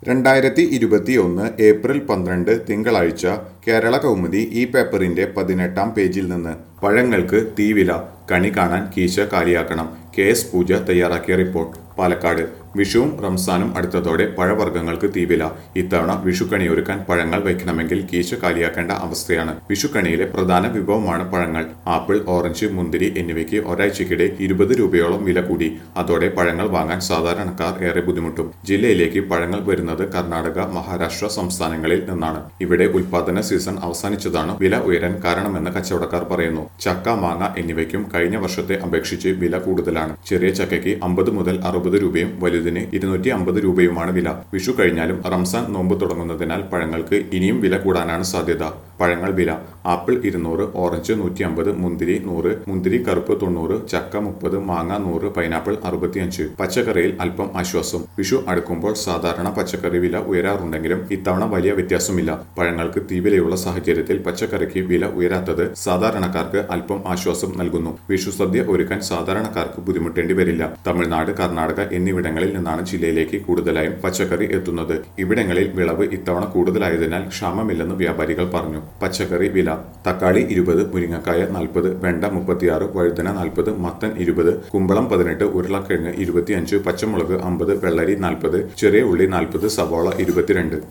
രണ്ടായിരത്തി ഇരുപത്തി ഒന്ന് ഏപ്രിൽ പന്ത്രണ്ട് തിങ്കളാഴ്ച കേരള കൗമുദി ഈ പേപ്പറിന്റെ പതിനെട്ടാം പേജിൽ നിന്ന് പഴങ്ങൾക്ക് തീവില കണി കാണാൻ കീശ കാലിയാക്കണം കെ എസ് പൂജ തയ്യാറാക്കിയ റിപ്പോർട്ട് പാലക്കാട് വിഷുവും റംസാനും അടുത്തതോടെ പഴവർഗ്ഗങ്ങൾക്ക് തീവില ഇത്തവണ വിഷുക്കണിയൊരുക്കാൻ പഴങ്ങൾ വയ്ക്കണമെങ്കിൽ കീശ കാലിയാക്കേണ്ട അവസ്ഥയാണ് വിഷുക്കണിയിലെ പ്രധാന വിഭവമാണ് പഴങ്ങൾ ആപ്പിൾ ഓറഞ്ച് മുന്തിരി എന്നിവയ്ക്ക് ഒരാഴ്ചക്കിടെ ഇരുപത് രൂപയോളം വില കൂടി അതോടെ പഴങ്ങൾ വാങ്ങാൻ സാധാരണക്കാർ ഏറെ ബുദ്ധിമുട്ടും ജില്ലയിലേക്ക് പഴങ്ങൾ വരുന്നത് കർണാടക മഹാരാഷ്ട്ര സംസ്ഥാനങ്ങളിൽ നിന്നാണ് ഇവിടെ ഉൽപാദന സീസൺ അവസാനിച്ചതാണ് വില ഉയരാൻ കാരണമെന്ന് കച്ചവടക്കാർ പറയുന്നു ചക്ക മാങ്ങ എന്നിവയ്ക്കും കഴിഞ്ഞ വർഷത്തെ അപേക്ഷിച്ച് വില കൂടുതലാണ് ചെറിയ ചക്കയ്ക്ക് അമ്പത് മുതൽ അറുപത് രൂപയും വലുതിന് ഇരുന്നൂറ്റി അമ്പത് രൂപയുമാണ് വില വിഷു കഴിഞ്ഞാലും റംസാൻ നോമ്പ് തുടങ്ങുന്നതിനാൽ പഴങ്ങൾക്ക് ഇനിയും വില കൂടാനാണ് സാധ്യത പഴങ്ങൾ വില ആപ്പിൾ ഇരുന്നൂറ് ഓറഞ്ച് നൂറ്റി അമ്പത് മുന്തിരി നൂറ് മുന്തിരി കറുപ്പ് തൊണ്ണൂറ് ചക്ക മുപ്പത് മാങ്ങ നൂറ് പൈനാപ്പിൾ അറുപത്തിയഞ്ച് പച്ചക്കറിയിൽ അല്പം ആശ്വാസം വിഷു അടുക്കുമ്പോൾ സാധാരണ പച്ചക്കറി വില ഉയരാറുണ്ടെങ്കിലും ഇത്തവണ വലിയ വ്യത്യാസമില്ല പഴങ്ങൾക്ക് തീവിലയുള്ള സാഹചര്യത്തിൽ പച്ചക്കറിക്ക് വില ഉയരാത്തത് സാധാരണക്കാർക്ക് അല്പം ആശ്വാസം നൽകുന്നു വിഷു സദ്യ ഒരുക്കാൻ സാധാരണക്കാർക്ക് ബുദ്ധിമുട്ടേണ്ടി വരില്ല തമിഴ്നാട് കർണാടക എന്നിവിടങ്ങളിൽ നിന്നാണ് ജില്ലയിലേക്ക് കൂടുതലായും പച്ചക്കറി എത്തുന്നത് ഇവിടങ്ങളിൽ വിളവ് ഇത്തവണ കൂടുതലായതിനാൽ ക്ഷാമമില്ലെന്ന് വ്യാപാരികൾ പറഞ്ഞു പച്ചക്കറി വില തക്കാളി ഇരുപത് മുരിങ്ങക്കായ നാൽപ്പത് വെണ്ട മുപ്പത്തിയാറ് വഴുതന നാൽപ്പത് മത്തൻ ഇരുപത് കുമ്പളം പതിനെട്ട് ഉരുളക്കിഴങ്ങ് ഇരുപത്തിയഞ്ച് പച്ചമുളക് അമ്പത് വെള്ളരി നാൽപ്പത് ചെറിയ ഉള്ളി നാൽപ്പത് സവാള ഇരുപത്തിരണ്ട്